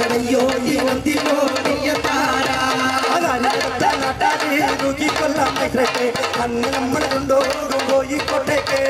അയ്യോ ദിനോ ദിനോ താര കൊല്ലാം അന്ന് നമ്മൾ കൊണ്ടുപോകും കോഴിക്കോട്ടേക്ക്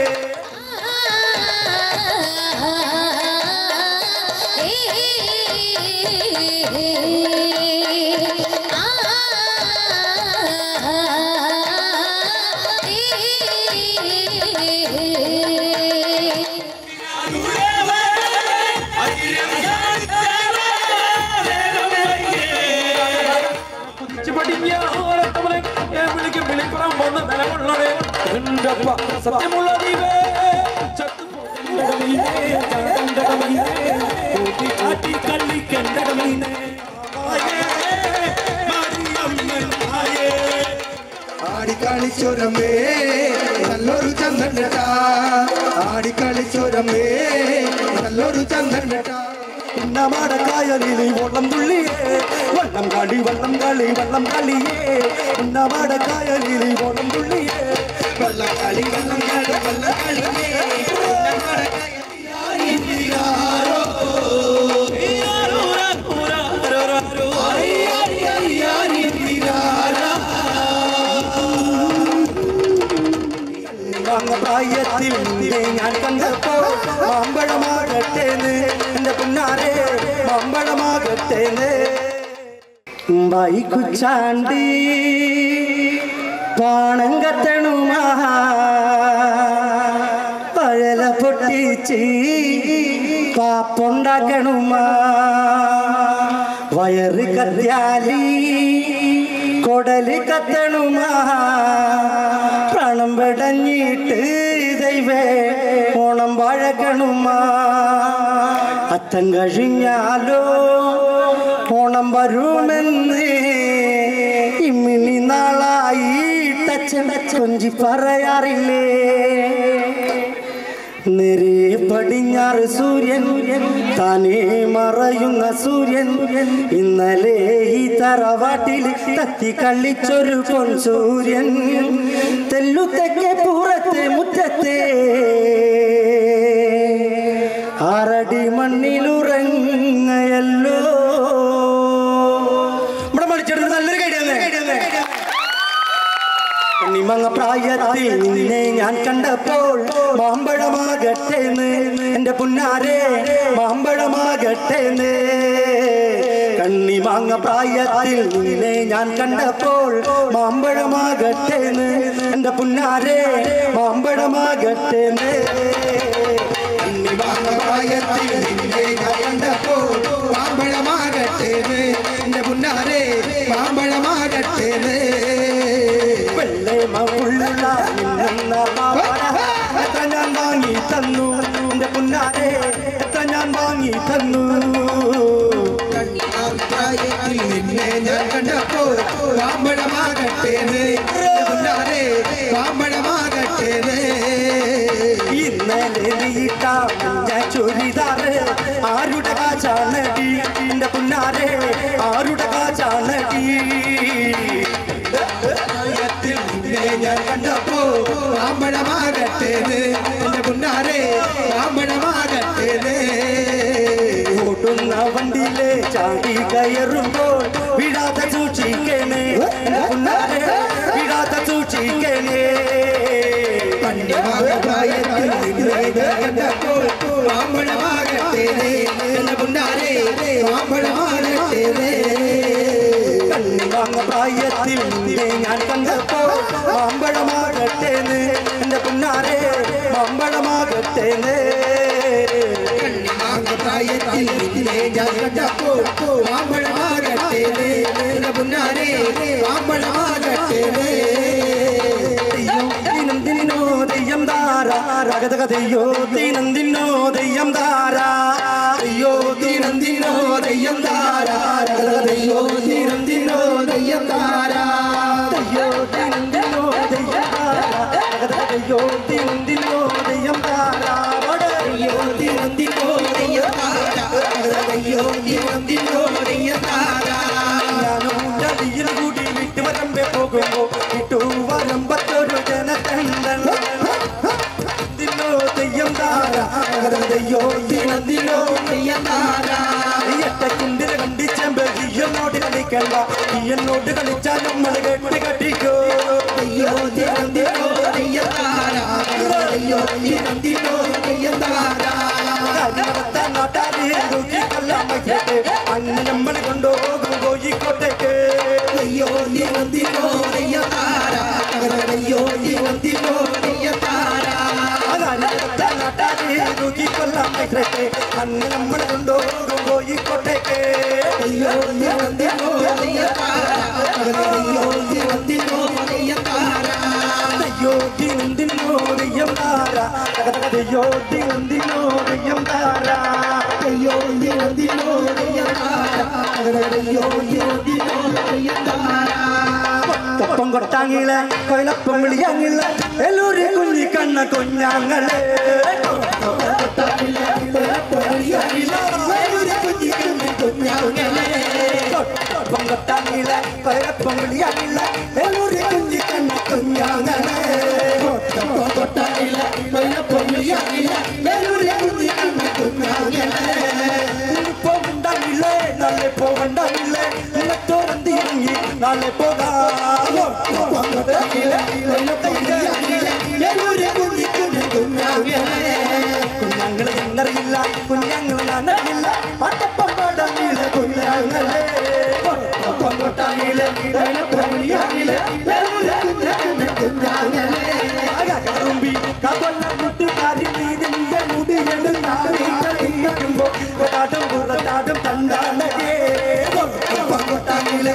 സത്യമുള്ള ദീപേ കാട്ടി കള്ളിക്കണ്ടകമീനെ ആടിക്കളിച്ചൊരമ്മേ നല്ലൊരു ചന്ദൻ കേട്ടാ ആടിക്കളിച്ചൊരമ്മേ നല്ലൊരു ചന്ദൻ കേട്ടാ ഉന്നമാടക്കായലിൽ വള്ളം തുള്ളിയേ വള്ളം കളി വള്ളം കളി വള്ളം കളിയേ ഉന്നമാടക്കായലിൽ വള്ളം തുള്ളിയേ വള്ളക്കളി വള്ളം കളി വള്ളം കളിയേ വാങ്ങ പ്രായത്തിൽ നിന്നെ ഞാൻ കണ്ടപ്പോ മാമ്പഴമാകട്ടേന്ന് എന്റെ പുന്നാരെ മാമ്പഴമാകട്ടേന്ന് വൈക്കുച്ചാണ്ടി പാണം കത്തണുമാ പഴല പൊട്ടിച്ച് പാപ്പുണ്ടാക്കണുമാ വയറ് കത്തിയാലി കൊടല് കത്തണുമാ പ്രാണം വെടഞ്ഞിട്ട് ദൈവേ ഓണം വഴക്കണുമാ അത്തം കഴിഞ്ഞാലോ ഓണം വരുമെന്ന് ഇമ്മിണി നാളായി ടച്ചട കൊഞ്ചി പറയാറില്ലേ നിറേ പടിഞ്ഞാറ് സൂര്യൻ താനേ മറയുന്ന സൂര്യൻ ഇന്നലെ ഈ തറവാട്ടിൽ തത്തി കള്ളിച്ചൊരു പൊൻ സൂര്യൻ തെല്ലുത്തെക്കെ പുറത്തെ മുറ്റത്തെ ആറടി മണ്ണിലുറങ്ങയല്ലോ ഇവിടെ മടിച്ചെടുത്ത് നല്ലൊരു കൈഡിയല്ലേ നിമങ്ങ പ്രായത്തിൽ നിന്നെ ഞാൻ കണ്ടപ്പോൾ മാമ്പഴമാകട്ടേന്ന് എന്റെ പുന്നാരെ മാമ്പഴമാകട്ടേന്ന് കണ്ണിമാങ്ങ പ്രായത്തിൽ നിന്നെ ഞാൻ കണ്ടപ്പോൾ മാമ്പഴമാകട്ടേന്ന് എന്റെ പുന്നാരെ മാമ്പഴമാകട്ടേന്ന് വാങ്ങ പ്രായത്തിൽ നിന്നെ ഞാൻ കണ്ടപ്പോൾ മാമ്പഴമാകട്ടേന്ന് എന്റെ പുന്നാരെ മാമ്പഴമാകട്ടേന്ന് വെള്ളേമുള്ള നിന്നെന്ന പാവാട എത്ര ഞാൻ വാങ്ങി തന്നു എന്റെ പുന്നാരെ എത്ര ഞാൻ വാങ്ങി തന്നു പ്രായത്തിൽ നിന്നെ ഞാൻ കണ്ടപ്പോൾ മാമ്പഴമാകട്ടേന്ന് എന്റെ പുന്നാരെ മാമ്പഴമാകട്ടേന്ന് ഇന്നലെ നീട്ട മഞ്ഞ ചൊരിതാറ് ആരുടെ കാച്ചാണടി എന്റെ പുന്നാരെ ആരുടെ കാച്ചാണടി പ്രായത്തിൽ നിന്നെ ഞാൻ കണ്ടപ്പോ മാമ്പഴമാകട്ടേന്ന് എന്റെ പുന്നാരെ മാമ്പഴമാകട്ടേന്ന് ഓടുന്ന വണ്ടിയിലെ ചാടി കയറുമ്പോൾ വിടാതെ സൂക്ഷിക്കണേ എന്റെ പുന്നാരെ വിടാതെ സൂക്ഷിക്കണേ പ്രായത്തിൽ നിന്നെ ഞാൻ കണ്ടപ്പോ മാമ്പഴമാകട്ടേന്ന് എന്റെ പുന്നാരെ മാമ്പഴമാകട്ടേന്ന് കണ്ണിവാങ്ങ പ്രായത്തിൽ നിന്നെ ഞാൻ കണ്ടപ്പോ മാമ്പഴമാകട്ടേന്ന് എന്റെ പുന്നാരെ മാമ്പഴമാകട്ടേന്ന് മാങ്ങ പ്രായത്തിൽ നിന്നെ ഞാൻ കണ്ടപ്പോ മാമ്പഴമാകട്ടേന്ന് എന്റെ പുന്നാരെ മാമ്പഴമാകട്ടേന്ന് തെയ്യം ദിനം ദിനോ തെയ്യം താര രഗതക തെയ്യോ ദിനം ദിനോ തെയ്യം താര അയ്യോ ദിനം ദിനോ ദയ്യം താര അയ്യോ ദിനം ദിനോ ദയ്യം താര തെയ്യോ ദിനം ദിനോ തെയ്യം താര രഗതക തെയ്യോ ദിനം ദിനോ തെയ്യം താര അയ്യോ ദിനം ദിനോ ദയ്യം താര അയ്യോ ദിനം ദിനോ ദയ്യം താര ഞാനും കൂടി വിട്ടു വരമ്പെ പോകുമ്പോ വിട്ടു വരമ്പത്തൊരു ജനത്തണ്ടൻ ദിനോ തെയ്യം താര രഗതക തെയ്യോ ദിനം ദിനോ ദയ്യം താര എട്ടക്കുണ്ടിര കണ്ട് ചെയ്യണ്ട നീ എന്നോട് കളിച്ചാൽ നമ്മൾ കെട്ടി കെട്ടിക്കോ അയ്യോ തിരുവന്തിരോ തെയ്യന്താര അയ്യോ തിരുവന്തിരോ തെയ്യന്താര കാര്യവത്ത നാട്ടാരി നോക്കിക്കൊല്ലാൻ വയ്യട്ടെ അന്ന് നമ്മൾ കൊണ്ടുപോകും കോഴിക്കോട്ടേക്ക് അയ്യോ തിരുവന്തിരോ തെയ്യന്താര അയ്യോ തിരുവന്തിരോ തെയ്യന്താര കാര്യവത്ത നാട്ടാരി നോക്കിക്കൊല്ലാൻ വയ്യട്ടെ അന്ന് നമ്മൾ കൊണ്ടുപോകും കോഴിക്കോട്ടേക്ക് അയ്യോ തിരുവന്തിരോ തെയ്യന്താര അയ്യോ തിരുവന്തിരോ തെയ്യന്താര അയ്യോ ദിനോറിയം താര അയ്യോ ദിനോറിയം താര അയ്യോ തിരുവന്തിരോ തെയ്യന്താര അയ്യോ തിരുവന്തിരോ തെയ്യന്താര ഒപ്പം കൊട്ടാങ്ങിളെ കൊയിലപ്പം വിളിയാങ്ങിളെ എല്ലൂരി കുഞ്ഞി കണ്ണ കുഞ്ഞാങ്ങളെ ഒപ്പം കൊട്ടാങ്ങിളെ കൊയിലപ്പം വിളിയാങ്ങിളെ എല്ലൂരി കുഞ്ഞി കണ്ണ കുഞ്ഞാങ്ങളെ പോകണ്ടാവില്ലേ നാളെ പോകണ്ടാവില്ലേ ഇന്നത്തോറന്തിറങ്ങി നാളെ പോകാം കുഞ്ഞാങ്ങളെ എന്നറിയില്ല കുഞ്ഞാങ്ങളെ നനറിയില്ല പട്ടപ്പം പാടാനില്ല കുഞ്ഞാങ്ങളെ ഒപ്പം കൊട്ടാങ്ങിലെ കറുമ്പി കവല മുട്ടുകാരി നീതിന്റെ മുടിയെടും നാടിക്കുമ്പോ കൊട്ടാട്ടം പുറത്താട്ടം തണ്ടാണേ ഒപ്പം കൊട്ടാങ്ങിലെ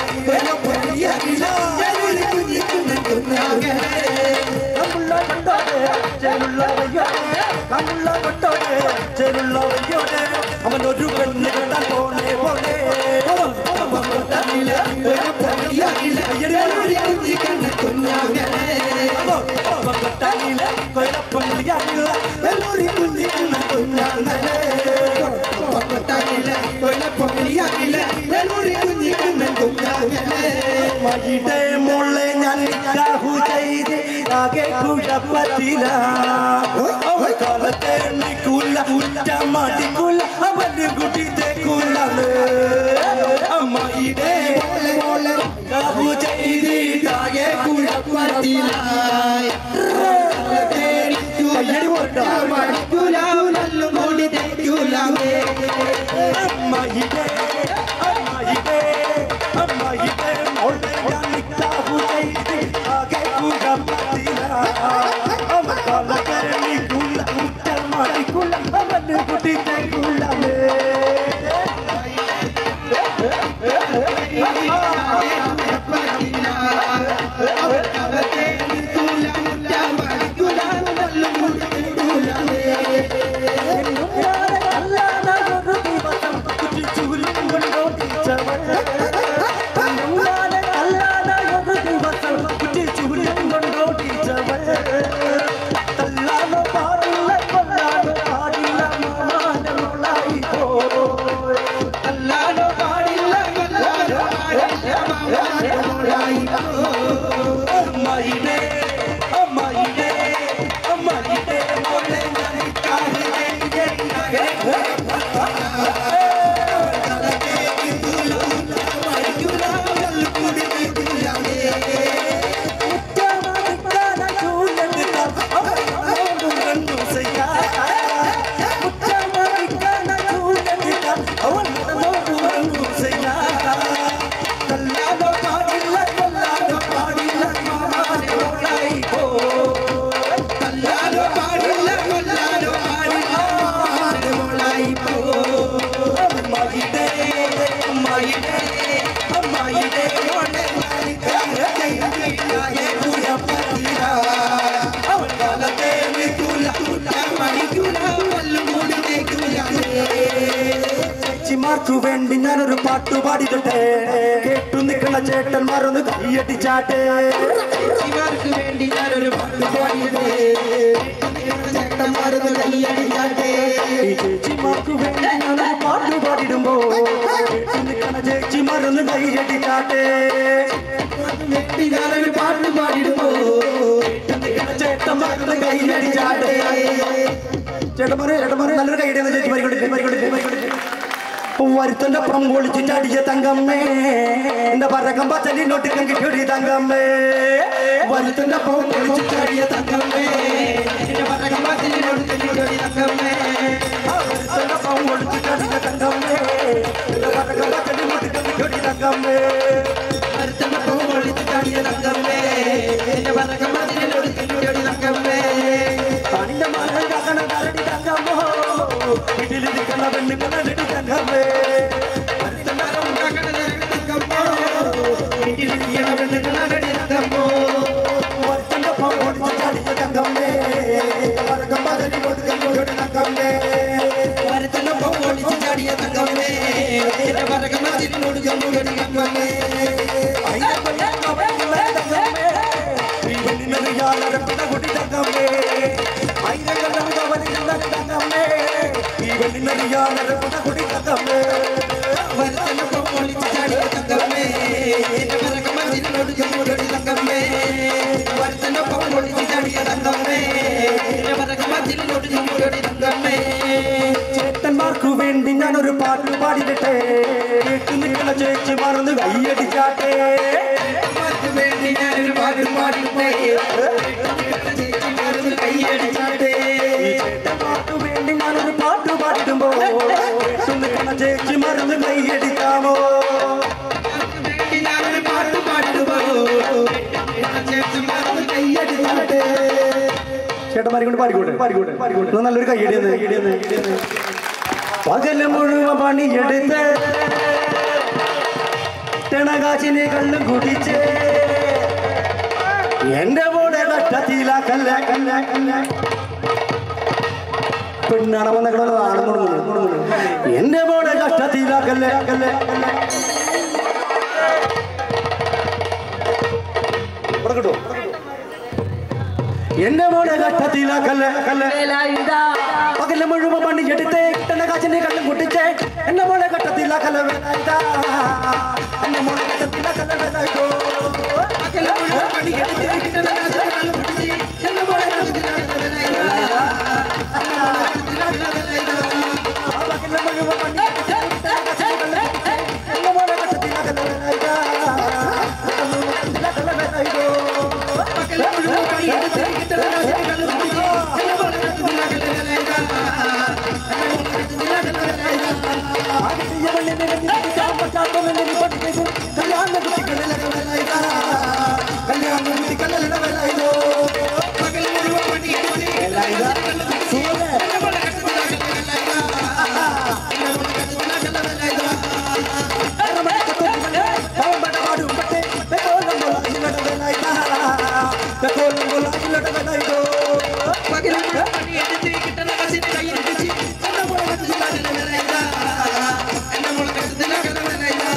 കമുള്ള കൊണ്ടോടെ ചേരുള്ള വയ്യോടെ കമുള്ള കൊണ്ടോടെ ചേരുള്ള വയ്യോടെ അവൻ ഒരു പെണ്ണ് കണ്ടാൽ പോണേ പോണേ ഒപ്പം കൊട്ടാങ്ങിലെ ഒപ്പം കൊട്ടാങ്ങിലെ കൊയലപ്പം വിളിയാങ്ങില്ല എല്ലൂരി കുഞ്ഞി കുഞ്ഞാങ്ങളെ മയുടെ മോളെ ഞാൻ നിക്കാഹു ചെയ്ത് ആകെ കുഴപ്പത്തില അവൾ കാലത്തെ നിൽക്കൂല ഉറ്റ മാറ്റിക്കൂല അവന് കുട്ടി തേക്കൂല അമ്മയുടെ മോളെ കാഹു ചെയ്ത് ആകെ കയ്യടി പോരട്ടോ അമ്മയുടെ അമ്മയുടെ അമ്മയുടെ മോളെ ഞാൻ നിക്കാഹു ചെയ്ത് ആകെ കുഴപ്പത്തില അവൾ കാലത്തെ നിൽക്കൂല ഉറ്റ മാറ്റിക്കൂല അവന് കുട്ടി തേക്കൂല അമ്മായിടെ അമ്മായിടെ അമ്മായിടെ മോളെ ഞാൻ കാഹിലെ ചേച്ചിമാർക്കു വേണ്ടി ഞാനൊരു പാട്ട് പാടിയിട്ടെ കേട്ടു നിൽക്കണ ചേട്ടന്മാരൊന്ന് കൈയടിച്ചാട്ടെ ഇവർക്ക് വേണ്ടി ഞാനൊരു പാട്ട് പാടിയതേ ചേട്ടന്മാരൊന്ന് കൈയടിച്ചാട്ടെ ഈ ചേച്ചിമാർക്കു വേണ്ടി ഞാനൊരു പാട്ട് പാടിടുമ്പോ കേട്ടു നിൽക്കണ ചേച്ചിമാരൊന്ന് കൈയടിച്ചാട്ടെ വേണ്ടി ഞാനൊരു പാട്ട് പാടിടുമ്പോ നിൽക്കണ ചേട്ടന്മാരൊന്ന് കൈയടിച്ചാട്ടെ ചേട്ടന്മാരെ ചേട്ടന്മാരെ നല്ലൊരു കൈയടിയെന്ന് ചേച്ചിമാരിക്കൊണ്ട് ചേച്ചിമാരിക്കൊണ്ട് ചേച്ചിമാരിക്കൊണ്ട് വരുത്തന്റെ ഒപ്പം ഒളിച്ചിട്ട് അടിച്ച തങ്കമ്മേ എന്റെ പറക്കം പത്തലിനൊട്ടുക്കം കിട്ടിയൊടി തങ്കമ്മേ വരുത്തന്റെ ഒപ്പം ഒളിച്ചിട്ടാടിയ തങ്കമ്മേ എന്റെ പടകമ്പാത്തിനോട് തെന്നിയൊടി തങ്കമ്മേ വരുത്തന്റെ ഒപ്പം ഒളിച്ചിട്ട് അടിച്ച തങ്കമ്മേ എന്റെ പറക്കം പത്തലിനൊട്ടുക്കം കിട്ടിയൊടി തങ്കമ്മേ വരുത്തന്റെ ഒപ്പം ഒളിച്ചിട്ടാടിയ തങ്കമ്മേ എന്റെ പടകമ്പാത്തിനോട് തെന്നിയൊടി തങ്കമ്മേ പണിന്റെ മനം കാക്കണ കരടി തങ്കമ്മോ വീട്ടിലിരിക്കുന്ന പെണ്ണ് കരടി തങ്കമ്മേ മരം കാക്കണ തങ്കമ്മോ വീട്ടിലിരിക്കണ പെണ്ണുങ്ങളടി തങ്കമ്മോ വരുത്തന്റെ ഒപ്പം ഒളിച്ചിട്ട് അടിച്ച തങ്കമ്മേ എന്റെ പറക്കം പത്തലിനൊട്ടുക്കം കിട്ടിയൊടി തങ്കമ്മേ വരുത്തന്റെ ഒപ്പം ഒളിച്ചിട്ടാടിയ തങ്കമ്മേ എന്റെ പടകമ്പാത്തിനോട് തെന്നിയൊടി തങ്കമ്മേ വരുത്തനൊപ്പം ഒളിച്ചാടിയ തങ്കമ്മേ എന്റെ പരകമതിനോട് ചെമ്മൂടൊടി തങ്കമ്മേ വരുത്തനൊപ്പം ഒളിച്ചാടിയ തങ്കമ്മേ എന്റെ പരകമതിനോട് ചെമ്മൂടൊടി തങ്കമ്മേ ചേട്ടന്മാർക്കു വേണ്ടി ഞാനൊരു പാട്ട് പാടിയിട്ടെ കേട്ടു നിൽക്കുന്ന ചേച്ചി മറന്ന് കൈയടിച്ചാട്ടെ അമ്മക്ക് വേണ്ടി ഞാനൊരു പാട്ട് പാടിട്ടേ ചേച്ചി മറന്ന് കൈയടിച്ചാട്ടെ ചേട്ടന്മാർക്കു വേണ്ടി ഞാനൊരു പാട്ട് പാടിടുമ്പോ കേട്ടു നിൽക്കുന്ന ചേച്ചി മറന്ന് കൈയടിക്കാമോ അമ്മക്ക് വേണ്ടി ഞാനൊരു പാട്ട് പാടിടുമ്പോ ചേച്ചി മറന്ന് കൈയടിച്ചാട്ടെ ചേട്ടന്മാരെ കൊണ്ട് പാടിക്കോട്ടെ പാടിക്കോട്ടെ പാടിക്കോട്ടെ എന്നാ നല്ലൊരു കൈയടിയെന്ന് കൈയടിയെന്ന് പകല് മുഴുവൻ പണിയെടുത്ത് ടെണകാശിനെ കണ്ണും കുടിച്ച് എന്റെ കൂടെ കട്ടത്തിലാക്കല്ല കല്ല കല്ല പെണ്ണാണ് വന്നേക്കണോ ആണെന്ന് എന്റെ കൂടെ കഷ്ടത്തിലാക്കല്ലേ കല്ലേ കല്ലേ ഇവിടെ കിട്ടുമോ എന്റെ മോനെ കഷ്ടത്തിലാക്കല്ലേ കല്ലേ പകല് മുഴുവൻ പണി എടുത്തേ കിട്ടണ കാച്ചിനെ കണ്ണും കുട്ടിച്ചേ എന്റെ മോളെ കട്ടത്തിലാക്കല്ല വേലായുധാ. എന്റെ മോളെ കട്ടത്തിലാക്കല്ല വേലായുധോ. പകല് മുഴുവൻ പണിയെടുത്ത് കിട്ടണ കാശിനെ കണ്ണും കുടിച്ച് എന്നെ പോലെ കടത്തിലാക്കലാ. ആ പകല് മുഴുവൻ പണി എടുത്തേ കിട്ടണ കാച്ചിനെ കണ്ണും കുട്ടിച്ചേ എന്റെ മോളെ കട്ടത്തിലാക്കല്ല വേലായുധാ. എന്റെ മോളെ കട്ടത്തിലാക്കല്ല വേലായുധോ. പകല് മുഴുവൻ പണിയെടുത്ത് കിട്ടണ കാശിനെ കണ്ണും കുടിച്ച് എന്നെ പോലെ കടത്തിലാക്കലാ. ആ കിട്ടിയ പെണ്ണിനെ കെട്ടിക്കാൻ പറ്റാത്ത പെണ്ണിനെ പഠിപ്പിക്കും. കല്യാണ കുട്ടികളിലെ വേലായുധാ. കല്യാണ കുട്ടികളിലെ വേലായുധോ. പകല് മുഴുവൻ പണിയെടുത്ത് കിട്ടണ കാശിനെ കണ്ണും കുടിച്ച് എന്നെ പോലെ കടത്തിലാക്കലാ. എന്നെ പോലെ കടത്തിലാക്കലാ. പകല് മുഴുവൻ പണിയെടുത്ത് കിട്ടണ കാശിനെ കയ്യിൽ പിടിച്ച് എന്നെ പോലെ കടത്തിലാക്കലാ. എന്നെ പോലെ കടത്തിലാക്കലാ.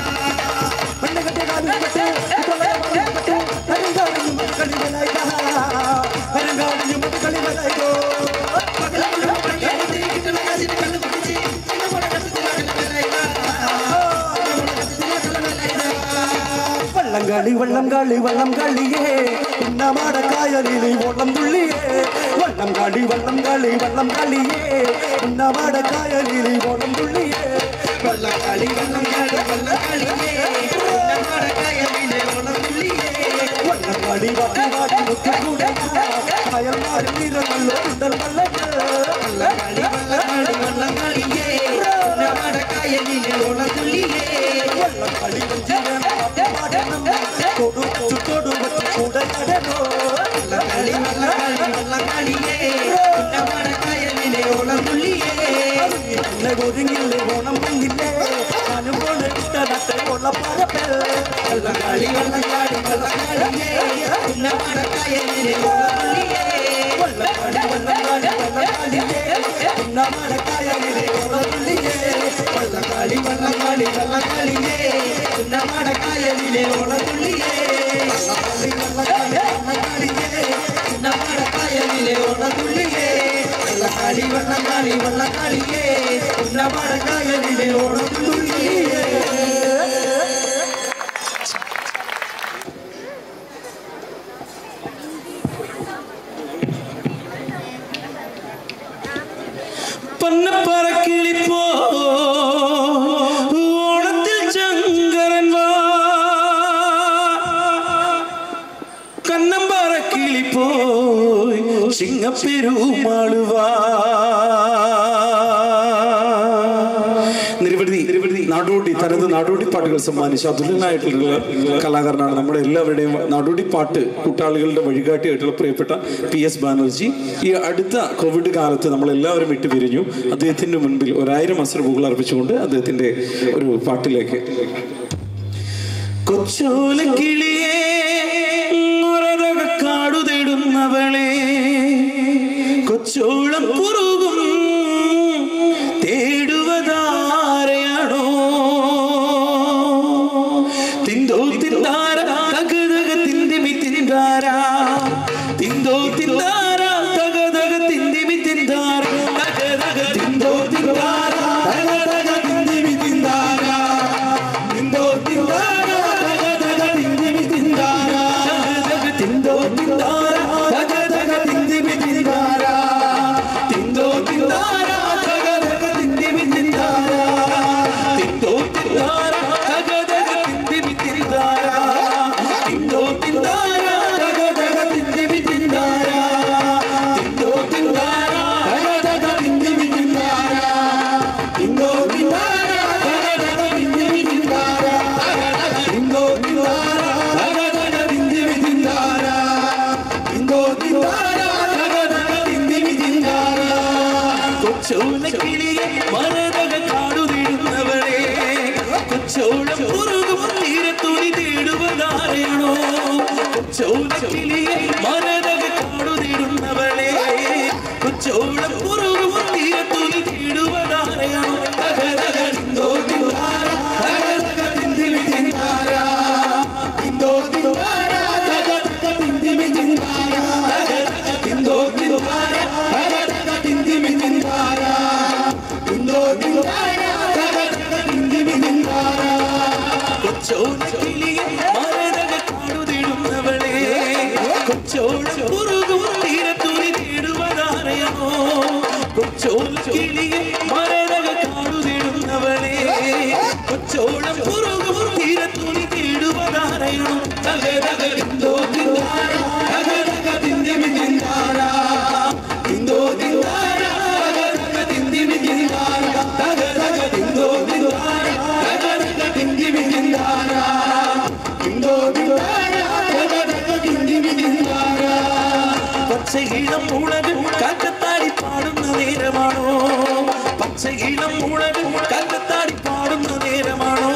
പകല് മുഴുവൻ പണിയെടുത്ത് കിട്ടണ കാശിനെ കണ്ണും പിടിച്ച് എന്നെ പോലെ കടത്തിലാക്കലാ. വള്ളം കളി വള്ളം കളി വള്ളം കളിയേ ഉന്നമാടക്കായലിൽ ഓളം തുള്ളിയേ വള്ളം കളി വള്ളം കളി വള്ളം കളിയേ ഉന്നമാടക്കായലിൽ ഓളം തുള്ളിയേ വള്ളക്കളി വള്ളംകളി വള്ളക്കളിയേ നമ്മുടെ കയലിലെ ഓണത്തുള്ളിയേ വള്ളം കളി വാടി വാടി മുത്തുകൂടെ അയൽമാരും നിറമല്ലോ ഉണ്ടൽ വള്ളങ്ങൾ വള്ളക്കളി വള്ളക്കളി വള്ളക്കളിയേ നമ്മുടെ കയലിലെ ഓണത്തുള്ളിയേ വള്ളം കളി വഞ്ചിരം പാടണം കൊടുത്തു കൊടുവച്ചു കൂടെ നടനോ വള്ളക്കളി വള്ളക്കളി വള്ളക്കളിയേ നമ്മുടെ കയലിലെ ഓണത്തുള്ളിയേ ഒരുങ്ങില്ലേ ഓണം വന്നില്ലേ ഞാനും പോലെ കിട്ടണത്തെ ഉള്ള പരപ്പൽ വള്ളക്കളി വള്ളക്കളി വള്ളക്കളിയേ നമ്മുടെ കയലിലെ ഓണത്തുള്ളിയേ വള്ളക്കാടി വള്ളക്കാടി വള്ളക്കാടിയേ ഉന്നമടക്കായലിലെ ഓളത്തുള്ളിയേ വള്ളക്കളി വള്ളക്കളി വള്ളക്കളിയേ നമ്മുടെ കയലിലെ ഓണത്തുള്ളിയേ വള്ളക്കളി വള്ളക്കളി വള്ളക്കളിയേ നമ്മുടെ കയലിലെ ഓണത്തുള്ളിയേ വള്ളക്കളി വള്ളക്കളി വള്ളക്കളിയേ നമ്മുടെ കയലിലെ ഓണത്തുള്ളിയേ പന്നപ്പറക്കിളിപ്പോ ചിങ്ങപ്പെരുമാളുവാ നിരവധി നിരവധി നാടോടി തനത് നാടോടി പാട്ടുകൾ സമ്മാനിച്ച അതുല്യനായിട്ടുള്ള കലാകാരനാണ് നമ്മുടെ എല്ലാവരുടെയും നാടോടി പാട്ട് കൂട്ടാളികളുടെ വഴികാട്ടിയായിട്ടുള്ള പ്രിയപ്പെട്ട പി എസ് ബാനർജി ഈ അടുത്ത കോവിഡ് കാലത്ത് നമ്മൾ എല്ലാവരും വിട്ടുപിരിഞ്ഞു അദ്ദേഹത്തിന്റെ മുൻപിൽ ഒരായിരം അസ്രപൂകൾ അർപ്പിച്ചുകൊണ്ട് അദ്ദേഹത്തിന്റെ ഒരു പാട്ടിലേക്ക് കൊച്ചോലക്കിളിയേ കാടു തേടുന്നവളെ കൊച്ചോളം കുറുകും തേടുവതാരയാണോ തിന്തോ തിന്താര തകതക തിന്തിമി തിന്താര തിന്തോ തിന്താര തകതക തിന്തിമി തിന്താര തകതക തിന്തോ തിന്താര തകതക തിന്തിമി തിന്താര തിന്തോ തിന്താര തകതക തിന്തിമി തിന്താര തകതക തിന്തോ തിന്താര തകതക തിന്തിമി തിന്താര തിന്തോ തിന്താര തകതക തിന്തിമി തിന്താര തിന്തോ തിന്താര തകതക തിന്തിമി തിന്താര തിന്തോ തിന്താര തകതക തിന്തിമി തിന്താര തിന്തോ തിന്താര തകതക തിന്തിമി തിന്താര തിന്തോ തിന്താര തകതക തിന്തിമി തിന്താര തിന്തോ തിന്താര തകതക തിന്തിമി തിന്താര തിന്തോ തിന്താര തകതക തിന്തിമി തിന്താര കൊച്ചോലക്കിളിയെ മരതക കാടു തേടുന്നവളെ കൊച്ചോളം ഉറുകും തീരത്തുണി തേടുവതാരയാണോ കൊച്ചോലക്കിളിയെ മരതക കാടു തേടുന്നവളെ കൊച്ചോളം ഉറുകും തീരത്തുണി തേടുവതാരയാണോ തകതക തിന്തോ തിന്താര തകതക തിന്തിമി തിന്താര തിന്തോ തിന്താര തകതക തിന്തിമി തിന്താര തകതക തിന്തോ തിന്താര തകതക തിന്തിമി തിന്താര തിന്തോ തിന്താര തകതക തിന്തിമി തിന്താര കൊച്ചോലക്കിളിയെ മരതക കാടു തേടുന്നവളെ കൊച്ചോളം കുറുകും തീരത്തുണി തേടുവതാരയാണോ കൊച്ചോലക്കിളിയെ മരതക കാടു തേടുന്നവളെ കൊച്ചോളം കുറുകും തീരത്തുണി തേടുവതാരയാണോ തകതക തിന്തോ തിന്താര തകതക തിന്തിമി തിന്താര തിന്തോ തിന്താര തകതക തിന്തിമി തിന്താര തകതക തിന്തോ തിന്താര തകതക തിന്തിമി തിന്താര തിന്തോ തിന്താര തകതക തിന്തിമി തിന്താര പച്ചയിളം മുളക് കാക്കത്താടി പാടുന്ന നേരമാണോ പച്ചയിളം മുളക് കാക്കത്താടി പാടുന്ന നേരമാണോ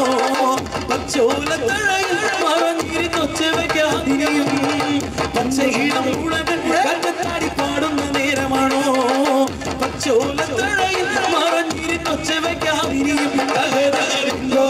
പച്ചോലത്തഴയിൽ മറഞ്ഞിരുന്നൊച്ച വയ്ക്കാതിരിയും പച്ചയിളം മുളക് കാക്കത്താടി പാടുന്ന നേരമാണോ പച്ചോലത്തഴയിൽ മറഞ്ഞിരുന്നൊച്ച വയ്ക്കാതിരിയും തകതകോ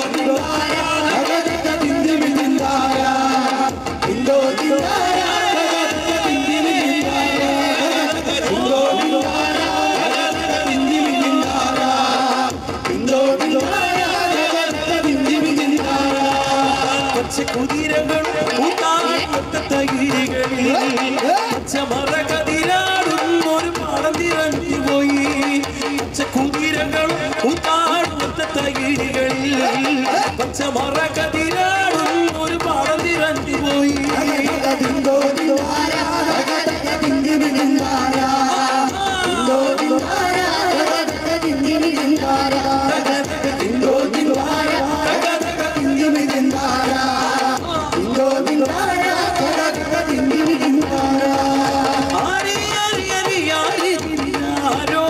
തിന്തിമി തിന്താര തിന്തോ തിന്താര തകതക തിന്തിമി തിന്താര തിന്തോ തിന്താര തകതക തിന്തിമി തിന്താര തിന്തോ തിന്താര തകതക തിന്തിമി തിന്താര പച്ച കുതിരകൾ തകിരികളിൽ പച്ച മറ കതിരാടും ഒരു പാടം തിരഞ്ഞു പോയി പച്ച കുതിരകളും കൂത്താടുത്ത തകിരികളിൽ പച്ച മറ കതിരാടും ഒരു പാടം തിരഞ്ഞു പോയി തിന്തോ തിന്താര തകതക തിന്തിമി തിന്താര തിന്തോ തിന്താര തകതക തിന്തിമി തിന്താര തിന്തോ തിന്താര തകതക തിന്തിമി തിന്താര തിന്തോ തിന്താര തകതക തിന്തിമി തിന്താര ആരി ആരി ആരി ആരി തിരിയാരോ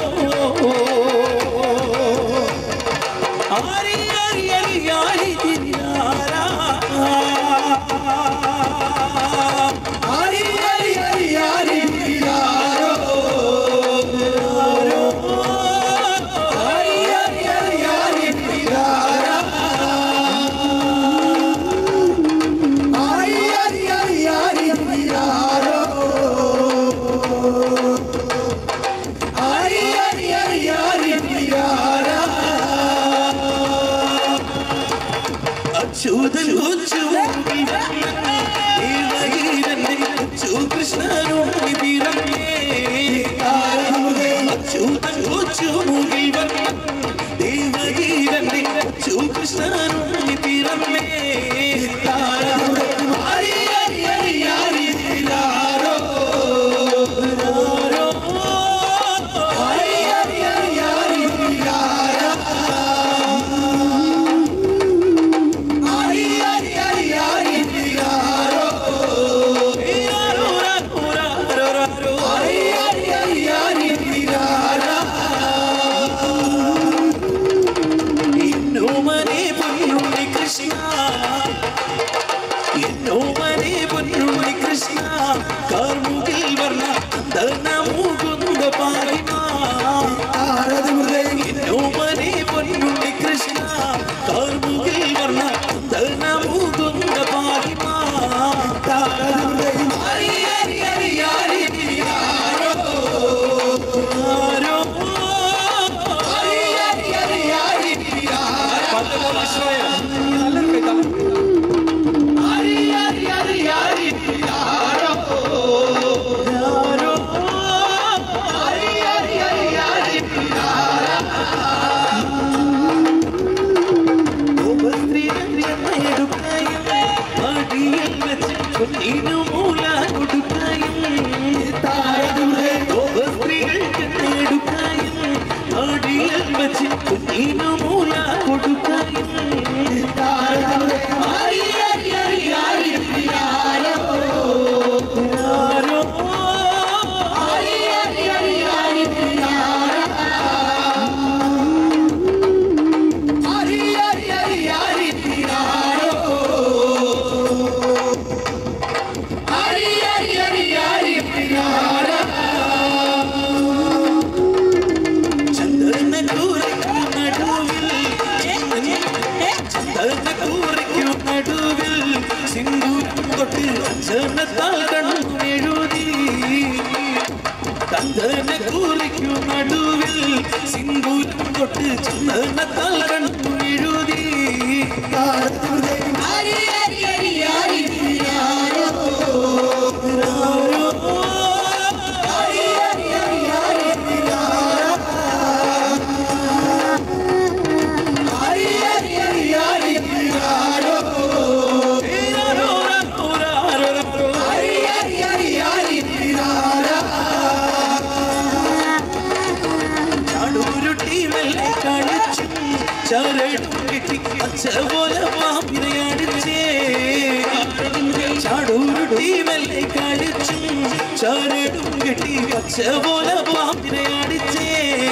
ആരി ആരി ആരി ആരി തിരിയാരാ ആരി ആരി ആരി ആരി തിരിയാരോ ആരി ആരി ആരി ആരി തിരിയാര ആരി ആരി ആരി ആരി തിരിയാരോ ആരി ആരി ആരി ആരി തിരിയാര അച്യുതൻ കൊച്ചു കൊച്ചു കൃഷ്ണനുണ്ണി പിറന്നേ അച്യുതൻ കൊച്ചു മുകിൽ വന്ന ദേവഗീരന്റെ കൊച്ചു കൃഷ്ണനുണ്ണി പിറന്നേ ആരി ആരി ആരി ആരി തിരിയാരോ കൃഷ്ണ എന്നോമനെ പൊന്നുണ്ണി കൃഷ്ണ കാർമുകിൽ വർണ്ണ ചന്ദന മുകുന്ദ പാലിമാ എന്നോമനെ പൊന്നുണ്ണി കൃഷ്ണ കാർമുകിൽ വർണ്ണ ചന്ദന മുകുന്ദ പാലിമാ ഹരി ഹരി ഹരി ഹരി ആരോ ഹരി ഹരി ഹരി ഹരി ഹരി ഹരി ഹരി ഹരി ആരോ ആരോ ഹരി ഹരി ഹരി ഹരി ചന്ദനക്കൂറിക്കു നടുവിൽ സിന്ദൂരം തൊട്ട് ചന്ദനത്താൽ കണ്ണു എഴുതി ഹരി ഹരി ഹരി ഹരി ആരോ ഹരി ഹരി ഹരി ഹരി ഹരി ഹരി ഹരി ഹരി ആരോ ഹരി ഹരി ഹരി ഹരി ചാടൂരുട്ടി വെള്ളെ കളിച്ചും ചരടും കെട്ടി പച്ച പോലെ പാമ്പിനെയടിച്ചേ ചാടൂരുട്ടി വെള്ളെ കളിച്ചും ചരടും കെട്ടി പച്ച പോലെ പാമ്പിനെ അടിച്ചേ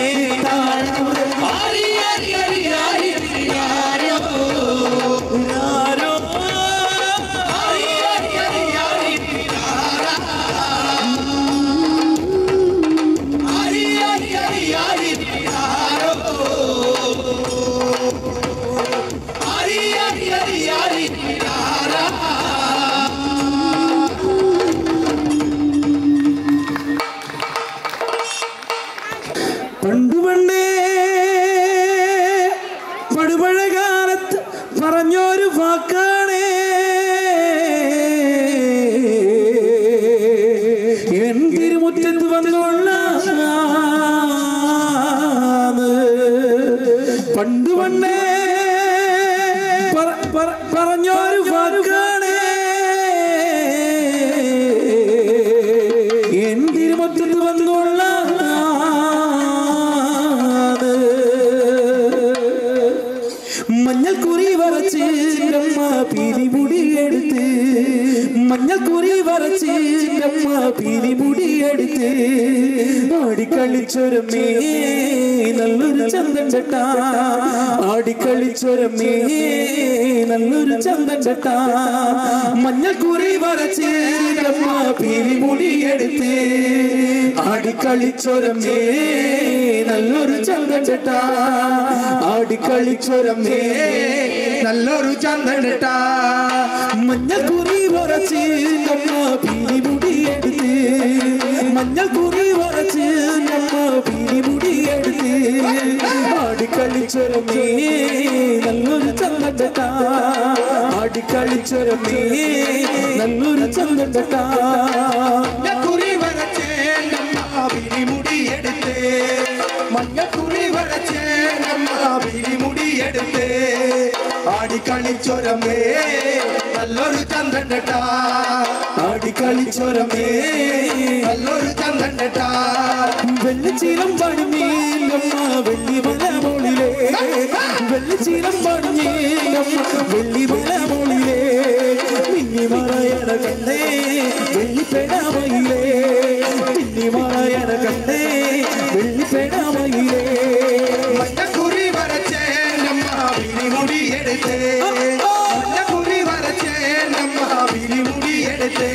ഹരി ഹരി ഹരി ഹരി ആരോ ആരോ ഹരി ഹരി ഹരി ഹരി ഹരി ഹരി ഹരി ഹരി ആരോ ഹരി ഹരി ഹരി ഹരി ആരാ പണ്ടു പണ്ടേ പടുപഴകാലത്ത് പറഞ്ഞൊരു വാക്കാണേ എൻ തിരുമുറ്റത്ത് വന്നുള്ള പണ്ടു പണ്ടേ പറ- പറ- പറഞ്ഞൊരു വാക്കാണേ എൻ തിരുമുറ്റത്ത് വന്നുള്ള മഞ്ഞൾ കുറി വരച്ച് അമ്മ പിരിമുടി എടുത്ത് മഞ്ഞൾ കുറി വരച്ച് അമ്മ പിരിമുടി എടുത്ത് ആടിക്കളിച്ചൊരമേ നല്ലൊരു ചന്തൻ ചട്ട ആടിക്കളിച്ചൊരമേ നല്ലൊരു ചന്തൻ ചട്ട മഞ്ഞൾ കുറി വരച്ച് അമ്മ പിരിമുടി എടുത്ത് ആടിക്കളിച്ചൊരമേ നല്ലൊരു ചന്തൻ ചട്ട ആടിക്കളിച്ചൊരമേ നല്ലൊരു ചന്തനിട്ട മഞ്ഞൾ കുറി വരച്ച് നമ്മ പിരിമുടി എടുത്ത് മഞ്ഞൾ കുറി വരച്ച് നമ്മ പിരിമുടി എടുത്ത് ആടിക്കളിച്ചൊരമേ നല്ലൊരു ചന്തനിട്ട ആടിക്കളിച്ചൊരമേ നല്ലൊരു ചന്തനിട്ട കുറി വരച്ചേ നമ്മ പിരിമുടി എടുത്ത് മഞ്ഞക്കുറി വരച്ചേ നമ്മ പിരിമുടി എടുത്ത് ആടിക്കളിച്ചൊരമേ നല്ലൊരു ചന്ദ്രൻ ആടിക്കളിച്ചൊരമേ നല്ലൊരു ചന്ദ്രൻ വെള്ളിച്ചീലം പണിഞ്ഞീലമ്മ വെള്ളിമല മോളിലെ വെള്ളിച്ചീലം പണിഞ്ഞീലമ്മ വെള്ളിമല മോളിലെ മിന്നി മറയണ കണ്ടേ വെള്ളിപ്പെടാമയിലേ മിന്നി മറയണ കണ്ടേ വെള്ളിപ്പെടാമയിലേ മഞ്ഞക്കുറി വരച്ചേ നമ്മ പിരിമുടി എടുത്ത് മഞ്ഞക്കുറി വരച്ച് നമ്മ വിരിമുടി എടുത്ത്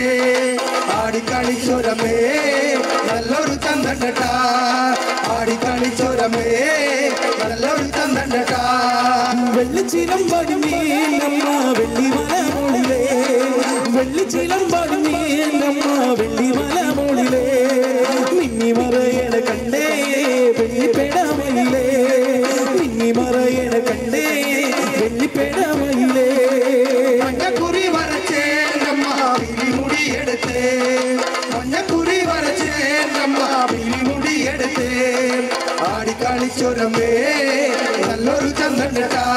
ആടിക്കളിച്ചൊരമേ നല്ലൊരു ചന്തണ്ടട്ടാ ആടിക്കളിച്ചൊരമേ നല്ലൊരു ചന്തണ്ടട്ടാ വെള്ളിച്ചിലം പടുമേ നമ്മ വെള്ളിമല മോളിലേ വെള്ളിച്ചിലം പടുമേ നമ്മ വെള്ളിമല മോളിലേ മിന്നി മറയണ കണ്ടേ വെള്ളിപ്പെടമയിലേ മിന്നി മറയണ കണ്ടേ വെള്ളിപ്പെടമയിലേ മഞ്ഞക്കുറി വരച്ച് നമ്മ വിരിമുടി എടുത്ത് മഞ്ഞക്കുറി വരച്ച് നമ്മ വിരിമുടി എടുത്ത് ആടിക്കളിച്ചൊരമേ നല്ലൊരു ചന്ദ്രനട്ടാ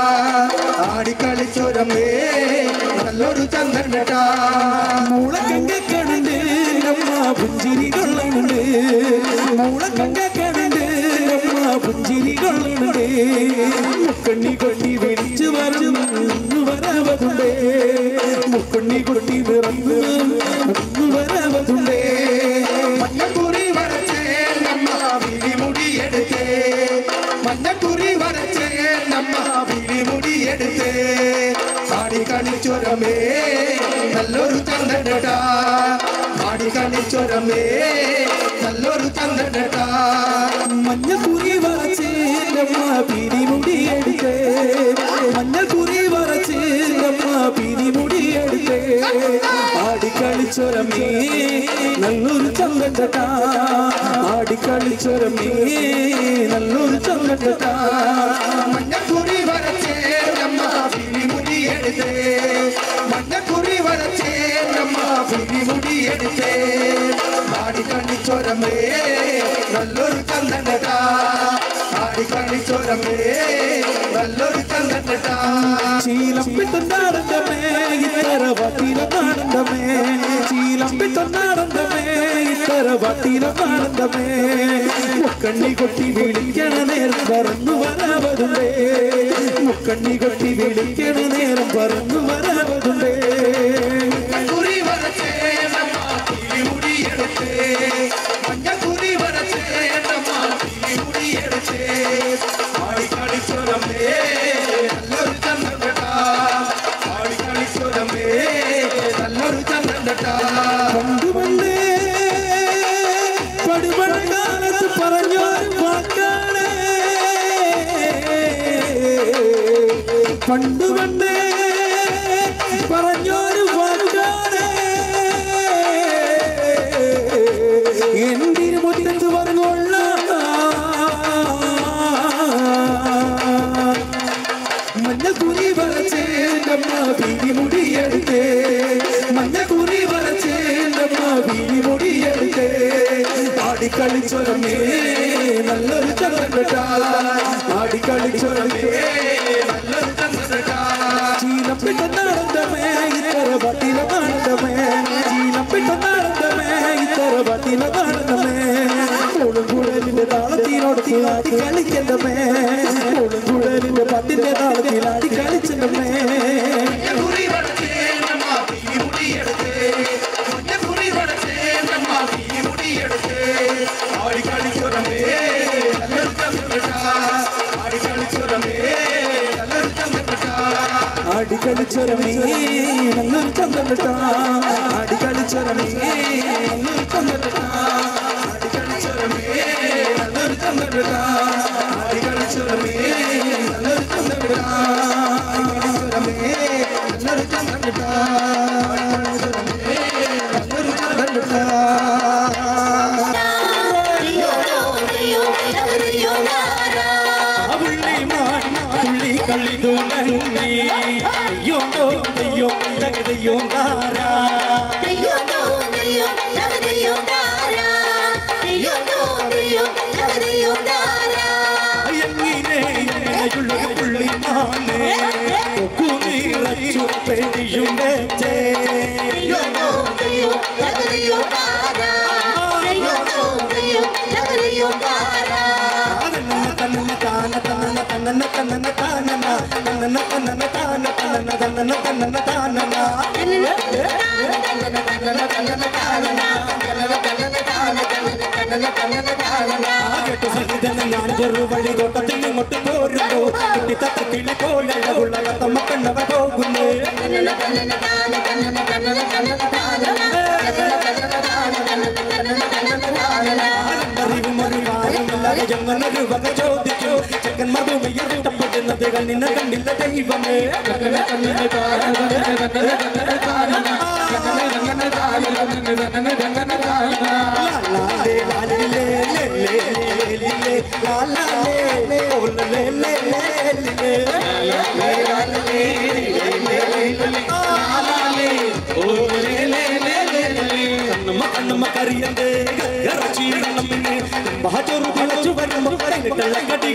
ആടിക്കളിച്ചൊരമേ നല്ലൊരു ചന്ദ്രനട്ടാ മൂളക്കങ്ക കണ്ട് നമ്മ പുഞ്ചിരി കൊള്ളുന്നുണ്ട് മൂളക്കങ്ക കണ്ട് നമ്മ പുഞ്ചിരി കൊള്ളുന്നുണ്ട് മുക്കണ്ണി കൊട്ടി വിളിച്ചു വരും വരവതുണ്ടേ മുക്കണ്ണി കൊട്ടി നിറഞ്ഞു വരവതുണ്ടേ മഞ്ഞക്കുറി വരച്ച് നമ്മ വിരിമുടി എടുത്ത് മഞ്ഞക്കുറി വരച്ച് നമ്മ വിരിമുടി എടുത്ത് ആടിക്കളിച്ചൊരമേ നല്ലൊരു ചന്ദ്രനട്ടാ ആടിക്കളിച്ചൊരമേ നല്ലൊരു ചന്ദ്രനട്ടാ മഞ്ഞക്കുറി വരച്ച് നമ്മ പിരിമുടി എടുത്ത് മഞ്ഞക്കുറി വരച്ച് നമ്മ പിരിമുടി എടുത്ത് ആടിക്കളിച്ചൊരമേ നല്ലൊരു ചന്തട്ടാ ആടിക്കളിച്ചൊരമേ നല്ലൊരു ചന്തട്ടാ മഞ്ഞക്കുറി വരച്ച് നമ്മ വിരിമുടി എടുത്ത് മഞ്ഞക്കുറി വരച്ച് നമ്മ വിരിമുടി എടുത്ത് ആടിക്കളിച്ചൊരമേ നല്ലൊരു ചന്ദ്രനട്ടാ ആടിക്കളിച്ചൊരമേ നല്ലൊരു ചന്ദ്രനട്ടാ ശീലം പിട്ടുന്നാടന്തമേ ഇത്തര വട്ടിയിലൊന്നാടന്തമേ ശീലം പിട്ടുന്നാടന്തമേ ഇത്തര വട്ടിയിലൊന്നാടന്തമേ മുക്കണ്ണി കൊട്ടി വിളിക്കണ നേരം പറന്നു വരാവതുണ്ടേ മുക്കണ്ണി കൊട്ടി വിളിക്കണ നേരം പറന്നു വരാവതുണ്ടേ മഞ്ഞക്കുറി വരച്ച് നമ്മ വിരിമുടി എടുത്ത് മഞ്ഞക്കുറി വരച്ച് നമ്മ വിരിമുടി എടുത്ത് ആടിക്കളിച്ചൊരമേ നല്ലൊരു ചന്ദ്രനട്ടാ ആടിക്കളിച്ചൊരമേ നല്ലൊരു ചന്ദ്രനട്ടാ പണ്ടുപണ്ടേ പടുപട കാലത്ത് പറഞ്ഞൊരു വാക്കാണ് പണ്ടുപണ്ടേ പറഞ്ഞൊരു വാക്കാണ് എന്തിനു മുറ്റത്ത് പറഞ്ഞുള്ള മഞ്ഞക്കുറി വരച്ച് നമ്മ പിരിമുടിയെടുത്തേ മഞ്ഞക്കുറി വരച്ച് നമ്മ പിരിമുടിയെടുത്തേ ആടിക്കളിച്ചൊരമേ നല്ലൊരു ചന്ദ്രട്ടാ ആടിക്കളിച്ചൊരമേ നല്ലൊരു ചന്ദ്രനട്ടാ ചീലപ്പിട്ട നാടന്തമേ ഇത്തര പട്ടില നാടന്തമേ ചീലപ്പിട്ട നാടന്തമേ ഇത്തര പട്ടില നാടന്തമേ കുഴലിന്റെ താളത്തിനോട് ആടി കളിക്കണ്ടമേ കുഴലിന്റെ പട്ടിന്റെ താളത്തിൽ ആടി കളിച്ചണ്ടമേ മഞ്ഞക്കുറി വരച്ച് നമ്മ വിരിമുടി എടുത്ത് മഞ്ഞക്കുറി വരച്ച് നമ്മ വിരിമുടി എടുത്ത് ആടിക്കളിച്ചൊരമേ നല്ലൊരു ചന്ദ്രനട്ടാ ആടിക്കളിച്ചൊരമേ നല്ലൊരു ചന്ദ്രനട്ടാ ആടിക്കളിച്ചൊരമേ നല്ലൊരു ചന്ദ്രട്ടാ ആടിക്കളിച്ചൊരമേ നല്ലൊരു ചന്ദ്രട്ടാ ആടിക്കളിച്ചൊരമേ നല്ലൊരു ചന്ദ്രട്ടാ ആടിക്കളിച്ചൊരമേ നല്ലൊരു ചന്ദ്രട്ടാ ആടിക്കളിച്ചൊരമേ നല്ലൊരു ചന്ദ്രട്ടാ നല്ലൊരു ചന്ദ്രട്ടാ പുള്ളി കളിതു നന്ദി അയ്യോ അയ്യോ തകതയ്യോ നാരാ എങ്ങനെ എങ്ങനെയുള്ള പുള്ളി മാനേ കുനിറച്ചു പെടിയും വെച്ചേ തന്നന്ന താന തന്നന്ന തന്നന്ന തന്നന്ന തന്നന്ന താനന തന്നന തന്നന താന തന്നന തന്നന തന്നന താനന കേട്ടു സഹിതന ഞാൻ ചെറുവഴി തോട്ടത്തിൽ ഇങ്ങോട്ട് പോരുന്നു കുട്ടി തത്ത കിളി പോലെ ഉള്ള തമ്മ കണ്ണവ പോകുന്നു അറിവും അറിവാറുമില്ലാതെ ജന്മനൊരു വക ചോദിച്ചു ചെക്കൻ മധുമയിൽ ഇഷ്ടപ്പെടുന്നത് കണ്ണിന കണ്ടില്ല ദൈവമേ ലാലാലേ ലാലിലേ ലേ ലേ ലേ ലേ ലാലാലേ ഓലലേ ലേ ലേ ലേ കണ്ണമ്മ കണ്ണമ്മ കറിയണ്ടേ ഇറച്ചി കണ്ണമ്മിന് മഹച്ചോറ് തിളച്ചു വരുമ്പോ കണ്ടിട്ടുള്ള കടി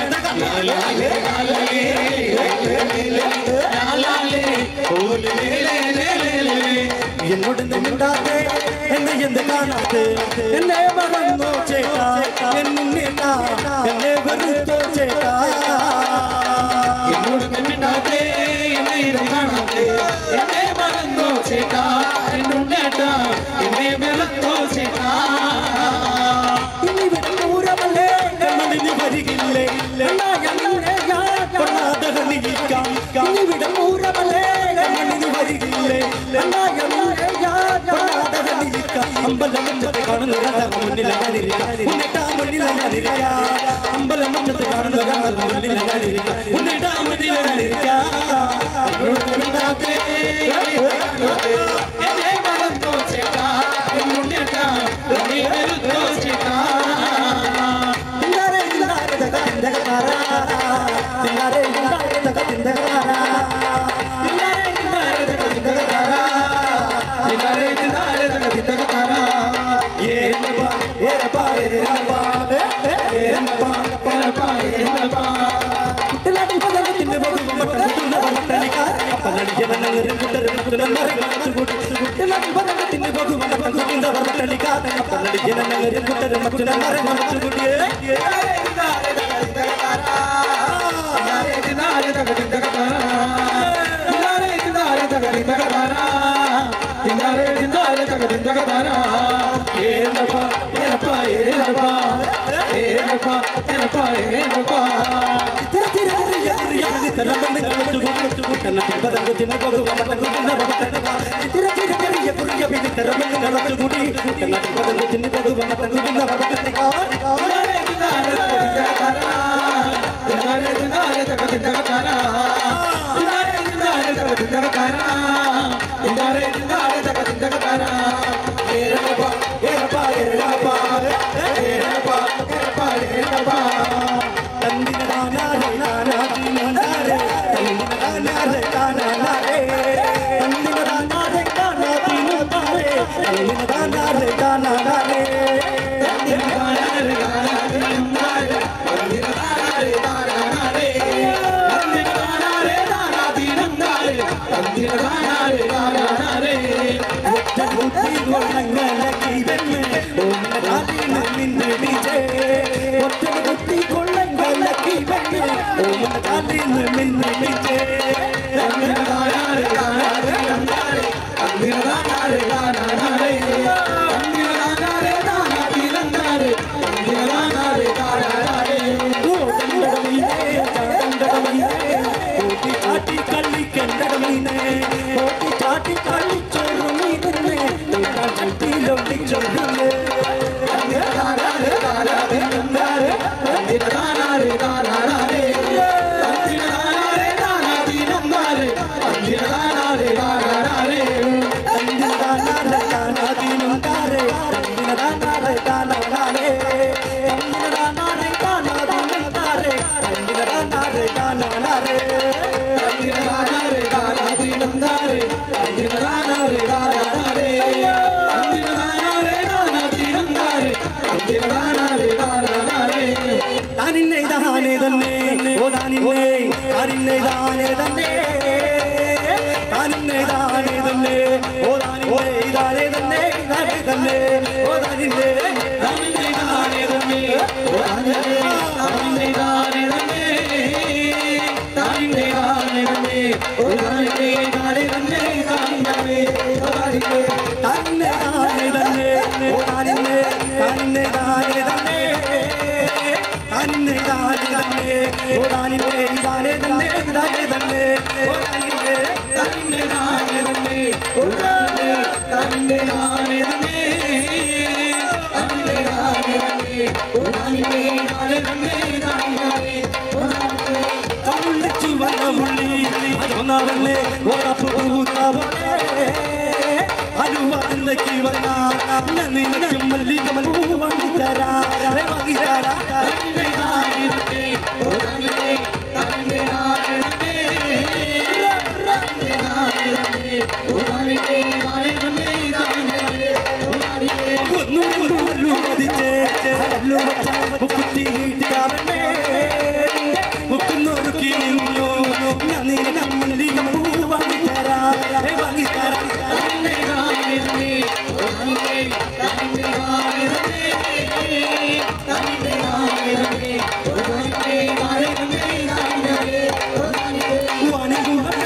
എന്നോട് മിണ്ടാതെ എന്നെ എന്ത് കാണാതെ എന്നെ മറന്നോ ചേട്ടാ എന്നുണ്ണേട്ടാ എന്നെ വെറുത്തോ ചേട്ടാ എന്നോട് കണ്ടിട്ടാതെ എന്നെ ഇത് കാണാതെ എന്നെ മറന്നോ ചേട്ടാ എന്നുണ്ടേട്ടാ എന്നെ വെറുത്തോ ചേട്ടാ ഇനി വിട്ടൂരമല്ലേ കണ്ണടിന് വരികില്ലേ എന്നാ എന്നെ ഞാൻ കൊള്ളാതെ നിൽക്കാം ഇനി വിടൂരമല്ലേ കണ്ണടിന് വരികില്ലേ എന്നാ എന്നെ ഞാൻ കൊള്ളാതെ നിൽക്കാം അമ്പലം മുറ്റത്ത് കാണുന്ന രാധ മുന്നിൽ ഞാനിരിക്കാം ഉന്നിട്ടാ മുന്നിൽ ഞാനിരിക്കാം അമ്പലം മുറ്റത്ത് കാണുന്ന രാധ മുന്നിൽ ഞാനിരിക്കാം ഉന്നിട്ടാ മുന്നിൽ ഞാനിരിക്കാം എന്നെ മറന്നോ ചേട്ടാ എന്നുണ്ടേട്ടാ എന്നെ വെറുത്തോ ചേട്ടാ തിന്നാരെ തിന്നാരെ തക തിന്തകതാര തിന്നാരെ തിന്നാരെ തക തിന്തകതാര തിന്നാരെ തിന്നാരെ തക തിന്തകതാര തിന്നാരെ തിന്നാരെ തക തിന്തകതാര ഏരപ്പ ഏരപ്പ ഏരപ്പ ഏരപ്പ പരപ്പാ എന്നപ്പാ കുട്ടനാട്ടിൽ പതകത്തിന്റെ ബഹുമട്ട വട്ടണിക്ക അപ്പനടിയവനങ്ങരും കുട്ടരും കുട്ടനമറി മറച്ചുകൂട്ടി കുട്ടനാട്ടിൽ പതകത്തിന്റെ ബഹുമട്ട വട്ടണിക്ക അപ്പനടിയവനങ്ങരും കുട്ടരും കുട്ടനമറി മറച്ചുകൂട്ടി തിന്നാരെ തിന്നാരെ തക തിന്തകതാര തിന്നാരെ തിന്നാരെ തക തിന്തകതാര തിന്നാരെ തിന്നാരെ തക തിന്തകതാര എന്നപ്പാ എന്നപ്പാ എന്നപ്പാ എന്നപ്പാ എന്നപ്പാ എന്നപ്പാ താനിന്നെ ഇതാനേ തന്നെ ഓ താനിന്നെ താനിന്നെ ഇതാനേ തന്നെ താനിന്നെ ഇതാനേ തന്നെ ഓ താനിന്നെ ഇതാനേ തന്നെ ഇതാനേ തന്നെ ഓ താനിന്നെ താനിന്നെ ഇതാനേ തന്നെ ഓ താനിന്നെ താനിന്നെ ഇതാനേ തന്നെ താനിന്നെ ഒരാളിന്റെ താനെ തന്നെ താനെ ഒരാളിന്റെ തന്നെ താനെ തന്നെ ഓടാനിന്നെ തന്നെ താനെ തന്നെ തന്നെ താനെ തന്നെ ഓടാനിന്നെ താനെ തന്നെ താനെ തന്നെ ഓടാനിന്നെ തന്നെ താനെ തന്നെ ഒരാളിന്റെ തന്നെ താനെ തന്നെ തന്നെ താനെ തന്നെ ഒരാളിന്റെ താനെ തന്നെ താനെ ഒരാളിന്റെ കള്ളിച്ചു വന്ന ഉള്ളി അതൊന്നാവല്ലേ ഉറപ്പ് പൂത്താവല്ലേ അനുവാദത്തേക്ക് വന്ന നിനക്കും മല്ലികമൽ വാങ്ങി തരാ വാങ്ങി തരാ തന്നെ താനെ തന്നെ ഒരാളിന്റെ തന്നെ താനെ തന്നെ തന്നെ താനെ തന്നെ ഒരാളിന്റെ താനെ തന്നെ താനെ ഒരാളിന്റെ ഒന്നും മതിച്ചേ അല്ലോ കുത്തി വീട്ടുകാരനെ മുക്കുന്നൊരുക്കി നിന്നു ഞാൻ നിനക്കും മല്ലികമൽ വാങ്ങി തരാ വാങ്ങി തരാ തന്നെ താനെ തന്നെ ഒരാളിന്റെ തന്നെ താനെ തന്നെ തന്നെ താനെ തന്നെ ഒരാളിന്റെ താനെ തന്നെ താനെ ഒരാളിന്റെ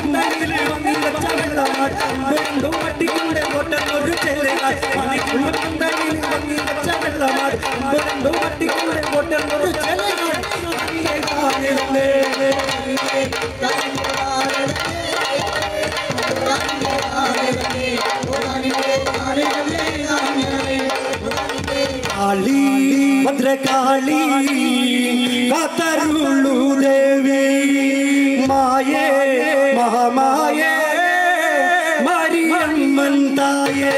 കാളി ഭദ്രകാളി കാത്തരുള്ളു ദേവി മായേ മഹാമായേ മരിയമ്മൻ തായേ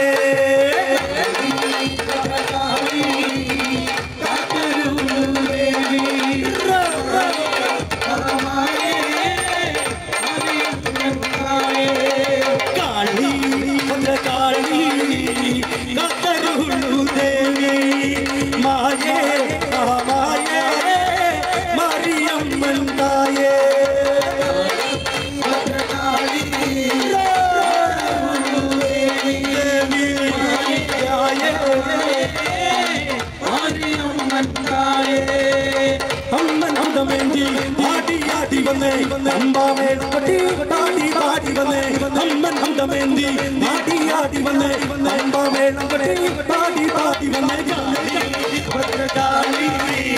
കാളി ഭദ്രകാളി കാത്തരുള്ളു ദേവി മായേ മഹാമായേ മരിയമ്മൻ തായേ അമ്മൻ അന്തമേന്തി പാടി ആടി വന്നേ അമ്പാമേ പട്ടി പാടി പാടി വന്നേ അമ്മൻ അന്തമേന്തി പാടി ആടി വന്നേ അമ്പാമേ പട്ടി പാടി പാടി വന്നേ ഭദ്രകാളി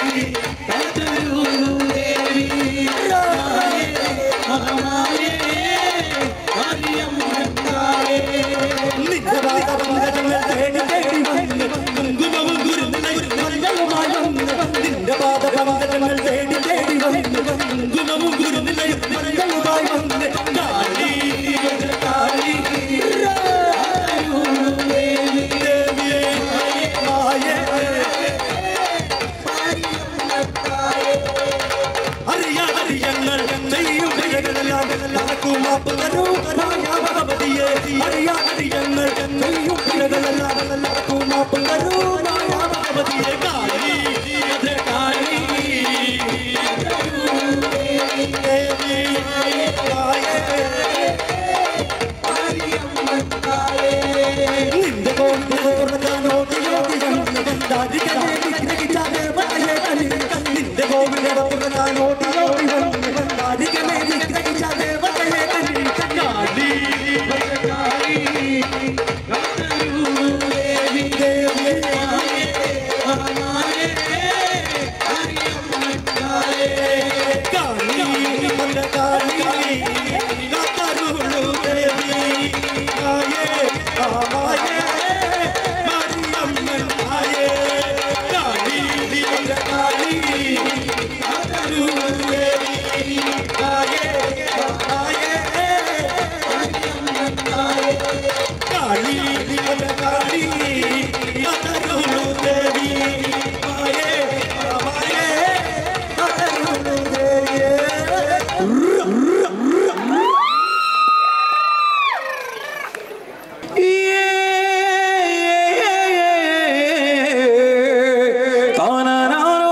നിന്റെ പാദപങ്കജങ്ങൾ തേടി തേടി വന്ന് കുങ്കുമവും കുരുന്നിലയും മഞ്ഞളുമായി വന്ന് നിന്റെ പാദപങ്കജങ്ങൾ തേടി തേടി വന്ന് കുങ്കുമവും കുരുന്നിലയും മഞ്ഞളുമായി വന്ന് കാളി കാളി ദേവിയേ മായേ അറിയാതറിയങ്ങൾ ചെയ്യും ക്രിയകളെല്ലാം നടക്കും മാപ്പ് തരൂ ഭഗവതിയെ അറിയാതറിയങ്ങൾ ചെയ്യും ക്രിയകളെല്ലാം നടക്കും മാപ്പ് തരൂ ഭഗവതിയെ കാളി അത് കാളി ദേവി മായേ നിന്റെ നിന്റെ കോവിലെ താനാനാനോ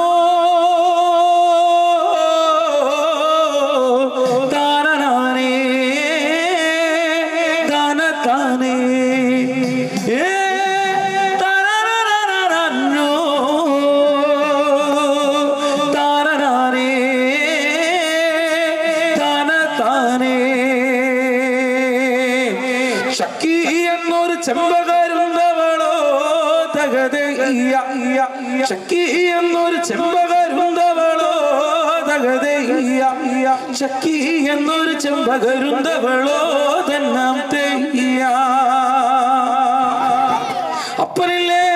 താനാനാനേ താനത്താനേ ഏ താനാനാനാനോ താനാനാനേ താനത്താനേ ഷക്കി എന്നൊരു ചെമ്പകരുന്നവളോ തകതയ്യ ഷക്കി എന്നൊരു ചെമ്പകരുന്നവളോ തകതയ്യ ഷക്കി എന്നൊരു ചെമ്പകരുന്നവളോ തന്നാം തെയ്യ അപ്പനില്ലേ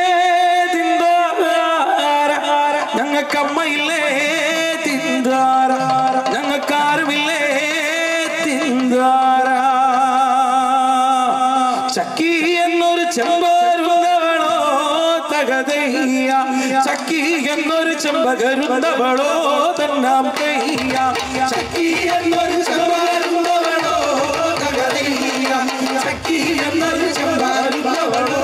തിന്താര ഞങ്ങൾക്കമ്മയില്ലേ തിന്താര ഞങ്ങൾക്കാരുമില്ലേ തിന്താര ചക്കി എന്നൊരു ചെമ്പരുന്നവളോ തകതയ്യ ചക്കി എന്നൊരു ചെമ്പകരുന്നവളോ തന്നാം തെയ്യ ചക്കി എന്നൊരു ചെമ്പകരുന്നവളോ തകതയ്യ ചക്കി എന്നൊരു ചെമ്പകരുന്നവളോ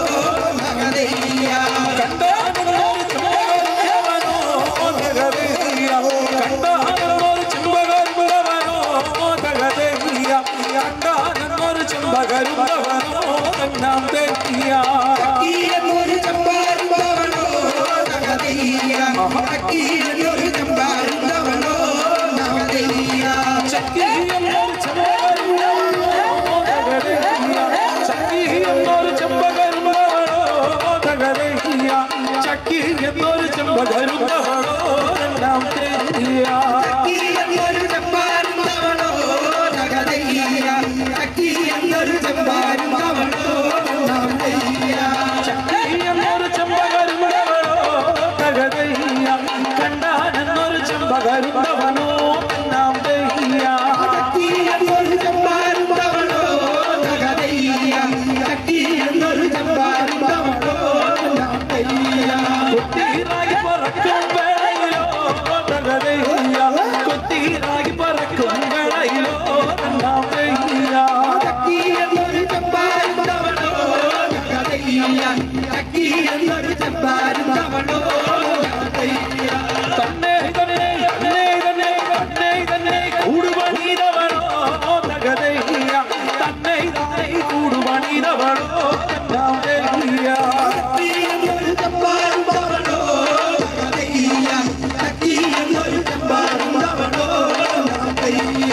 കണ്ടാനൊരു ചെമ്പകരുന്നവനോ തകതയ്യ കണ്ടാനൊരു ചെമ്പകരുന്നവനോ തകതയ്യ കണ്ടാനൊരു ചെമ്പകരുന്നവനോ തന്നാം തെയ്യ എന്നൊരു ചമ്പാരുന്നവനോ തകതയ്യ എന്നൊരു ചമ്പാരുന്നവനോ നവതയ്യ ചക്കി എന്നൊരു ചെമ്പകരുന്നവനോ തകതയ്യ ചക്കി എന്നൊരു ചെമ്പകരുന്നവനോ തകതയ്യ ചക്കി എന്നൊരു ചെമ്പകരുന്നവനോ തന്നാം തെയ്യ എന്നൊരു ചമ്പാരുന്നവനോ തകതയ്യ എന്നൊരു ചമ്പാരുന്നവനോ നവതയ്യ എന്നൊരു ചെമ്പകരുന്നവനോ തകതയ്യ കണ്ടാനെന്നൊരു ചെമ്പകരുന്നവനോ നാം ദയ്യ എന്നൊരു ചമ്പാരുന്നവനോ തകതയ്യ എന്നൊരു ചമ്പാരുന്നവനോ നവതയ്യ കൊത്തീരായി പറക്കും വേളയിലോ തകതയ്യ കൊത്തീരായി പറക്കും വേളയിലോ നാം ദയ്യ എന്നൊരു ചമ്പാരുന്നവനോ തകതയ്യ എന്നൊരു ചമ്പാരുന്നവനോ നവതയ്യ തന്നെ തന്നെ തന്നെ തന്നെ തന്നെ തന്നെ കൂടുപണിതവളോ തകതയ്യ തന്നെ തന്നെ കൂടുപണിതവളോ നാം ദയ്യ എന്നൊരു ചമ്പാരുന്നവനോ തകതയ്യ എന്നൊരു ചമ്പാരുന്നവനോ നവതയ്യ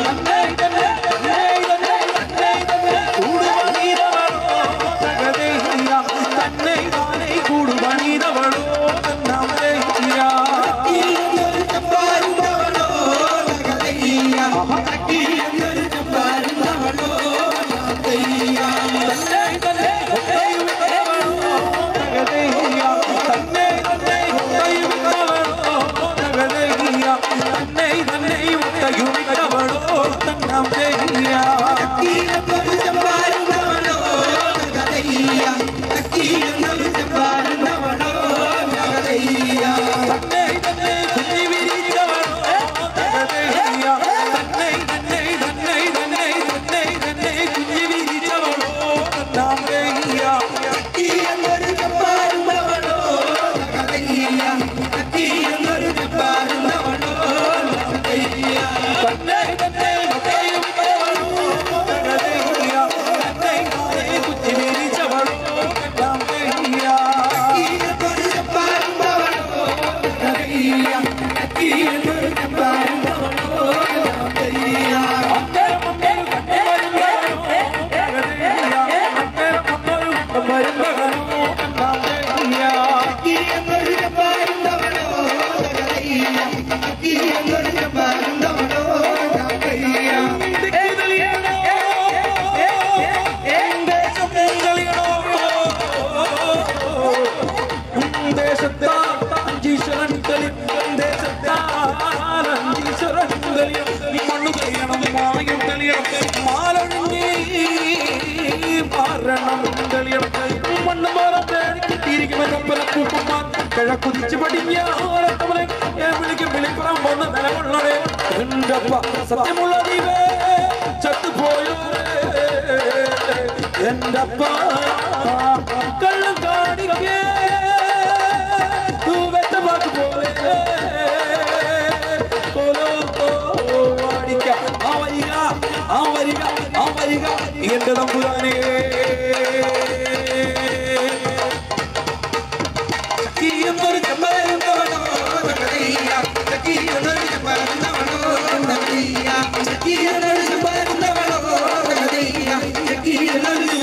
എന്നൊരു ചമ്പാരുന്നവനോ തകതയ്യ എന്നൊരു ചമ്പാരുന്നവനോ നവതയ്യ എന്നൊരു ചമ്പാരുന്നവനോ തകതയ്യ എന്നൊരു ചമ്പാരുന്നവനോ നവതയ്യ എന്നൊരു ചമ്പാരുന്നവനോ തകതയ്യ എന്നൊരു ചമ്പാരുന്നവനോ നവതയ്യ എന്നൊരു ചമ്പാരുന്നവനോ തകതയ്യ എന്നൊരു ചമ്പാരുന്നവനോ നവതയ്യ എന്നൊരു ചമ്പാരുന്നവനോ തകതയ്യ എന്നൊരു ചമ്പാരുന്നവനോ നവതയ്യ കുതിച്ചു പടിഞ്ഞ വിളിക്കും വിളിപ്പുറം വന്ന് നിലമുള്ളവേ എന്റെ അപ്പ സത്യമുള്ള ദൈവേ ചത്തുപോയോ എന്റെ അപ്പ കള്ളം കാണിക്കേ വെട്ടമാക്ക് പോലെ കോലോ വാടിക്ക ആ വരിക ആ വരിക ആ വരിക എന്റെ തമ്പുരാനേ ഈ എന്നൊരു ചെമ്മരുന്നവനോ തകതയ്യ എന്നൊരു ചമ്പാരുന്നവനോ നവതയ്യ എന്നൊരു ചമ്പാരുന്നവനോ തകതയ്യ എന്നൊരു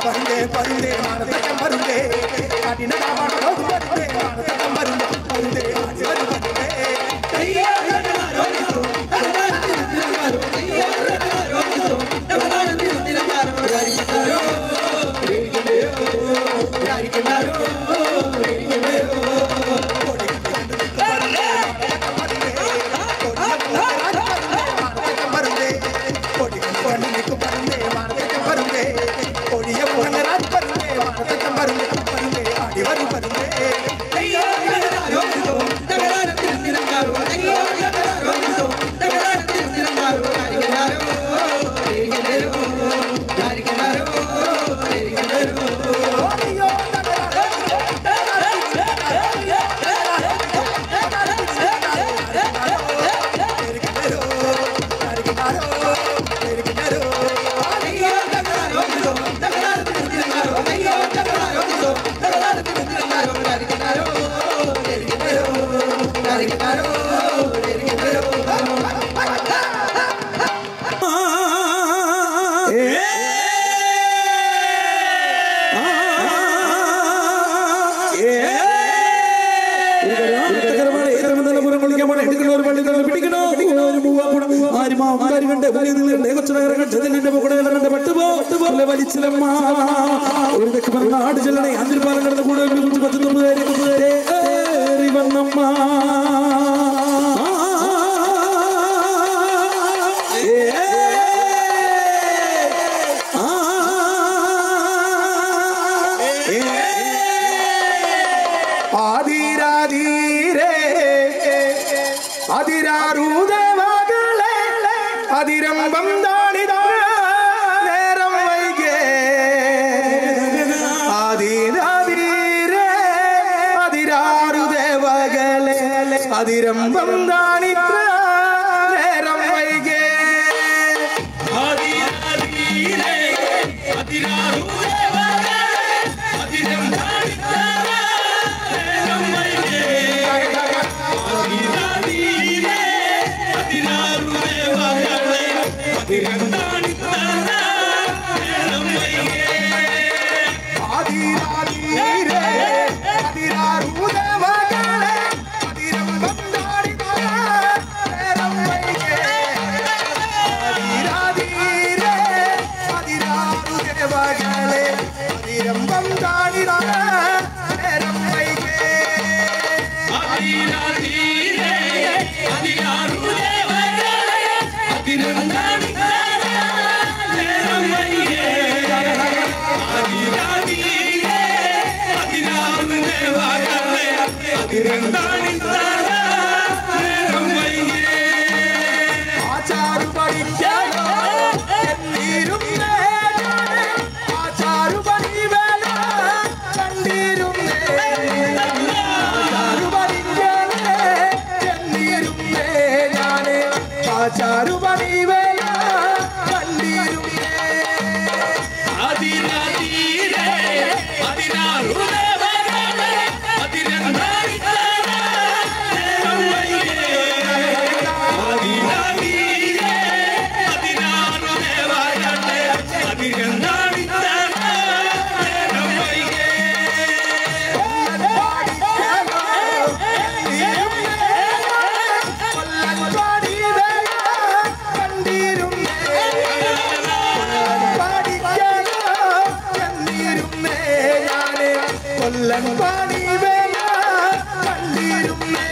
பருந்தே பருந்தே மானத்தக்கம் பருந்தே காட்டின காவான போது பருந்தே மானத்தக்கம் பருந்தே பருந்தே ஆடி வரும் பருந்தே மானத்தக்கம் பருந்தே கொடி கண்ணிக்கு பருந்தே மானத்தக்கம் பருந்தே கொடிய புகழராஜ் பருந்தே மானத்தக்கம் பருந்தே பருந்தே ஆடி வரும் பருந்தே നാട് ചെല്ലണേ അന്തിരിപ്പാലം കിടന്ന കൂടെ നൂറ്റി പത്തൊമ്പത് പേരെ പേരെ ഏറി വന്നമ്മ ആതിരാതീരേ അതിരാരൂദേവകളെ അതിരമ്പം താണിതാ നേരം വൈകേ ആതിരാതീരേ അതിരാരുദേവകളെ അതിരമ്പം താണിത്ര നേരം വൈകേ ആതിരാതീരേ അതിരാരൂദേവകളെ അതിരമ്പം താണിതാ നേരം വൈകേ ആതിരാതീരേ അതിരാരുദേവകളെ അതിരമ്പം താണിതാ നേരം വൈകേ ആചാരു പഠിക്കാനോ എന്നിരുന്നേ ഞാന്. ആചാരു പണിവേല കണ്ടിരുന്നേ. ആചാരു പഠിക്കാനേ എന്നിരുന്നേ ഞാന്. ആചാരു പണിവേല കണ്ടിരുന്നേ കൊല്ലൻ പാടി വേല കണ്ടിരുന്നേ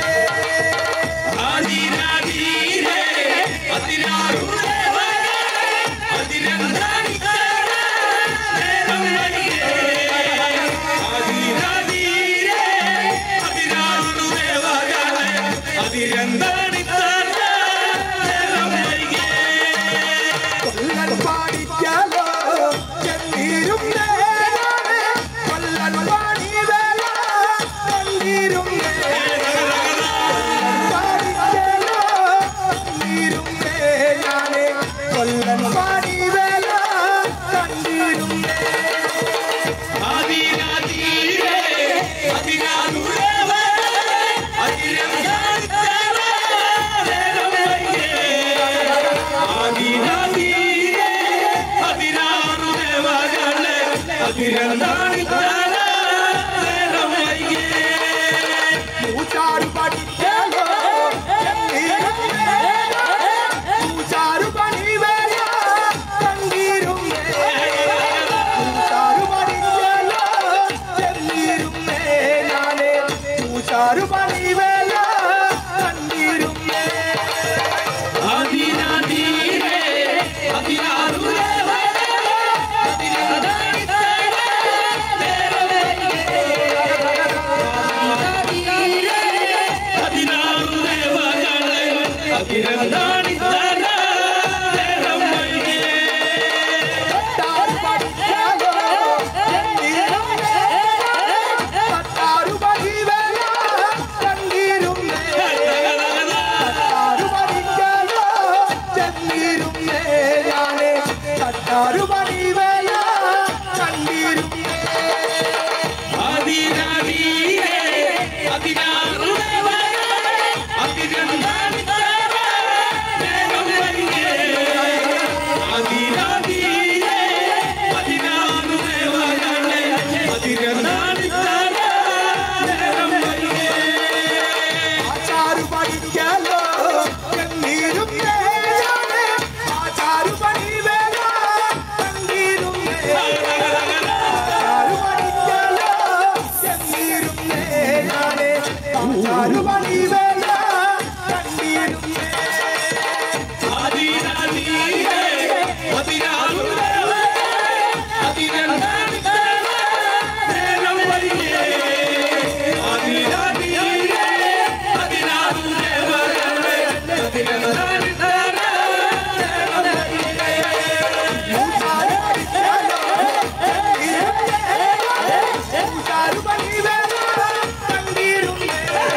കൊല്ലൻ പാടിക്കാലോ എന്നിരുന്നേ കൊല്ലൻ പാടി വേല അതിരന്താണി നേരം വൈകി പൂച്ചാറ് പഠിക്കാലോ പൂച്ചാറ് പണി വേല കണ്ടീരും പൂച്ചാറ് പഠിക്കാലോ ചെന്നീരും ഞാനേ പൂച്ചാറ് പണി വേല കണ്ടീരും അതിനീരെ അതിനാറുരേ അതിരന്താണി നേരം വൈകി അതിനാറു ദേവകളെ അതിരന്താണി നേരം വൈകി പട്ടാറ് പഠിക്കാലോ ചെന്നീരും പട്ടാറ് പണി വേല കണ്ടീരും തട്ടാരു പഠിക്കാലോ ചെന്നീരുന്നേ ഞാനേ തട്ടാരു പണി വേല കണ്ടീരുന്നേ അതിനീരെ അതിനാറു ദേവകളെ അതിരന്താണി നേരം വൈകി അതിനീരെ അതിനാറു ദേവകളെ അതിരന്താണി നേരം വൈകി ആചാരു പഠിക്കാലോ ചെന്നീരുന്നേ ഞാനേ ആചാരു പണി വേല കണ്ടീരുന്നേ ആചാരു പഠിക്കാലോ ചെന്നീരുന്നേ ഞാനേ ആചാരു പണി വേല കണ്ടീരുന്നേ പൂച്ചാറ് പണി വേല കണ്ടീരുന്നേ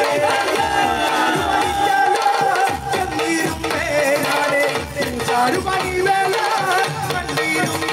ചെന്നീരുന്നേ ഞാനേ പൂച്ചാറ് പണി വേല കണ്ടീരുന്നേ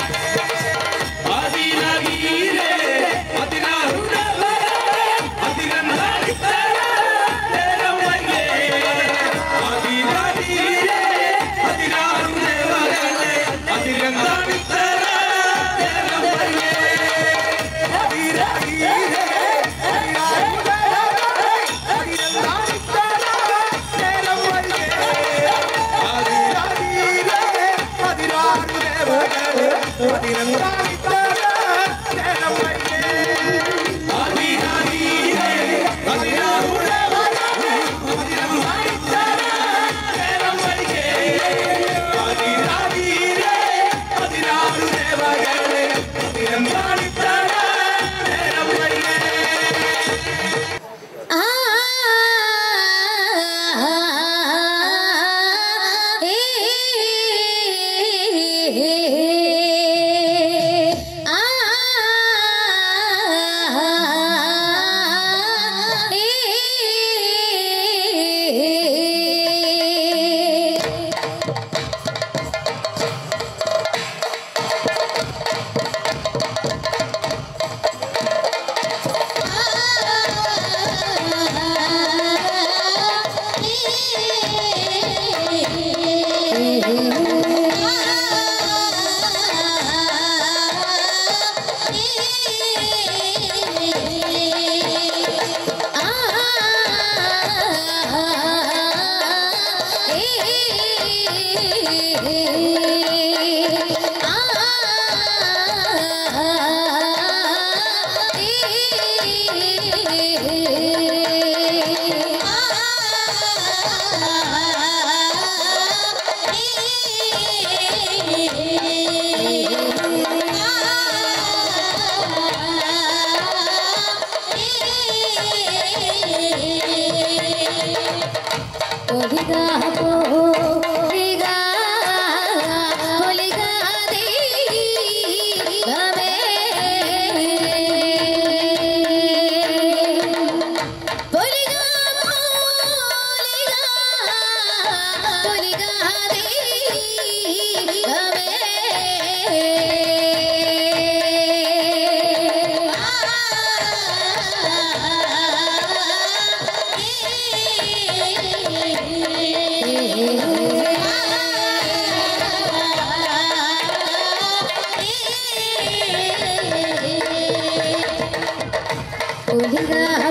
വരുക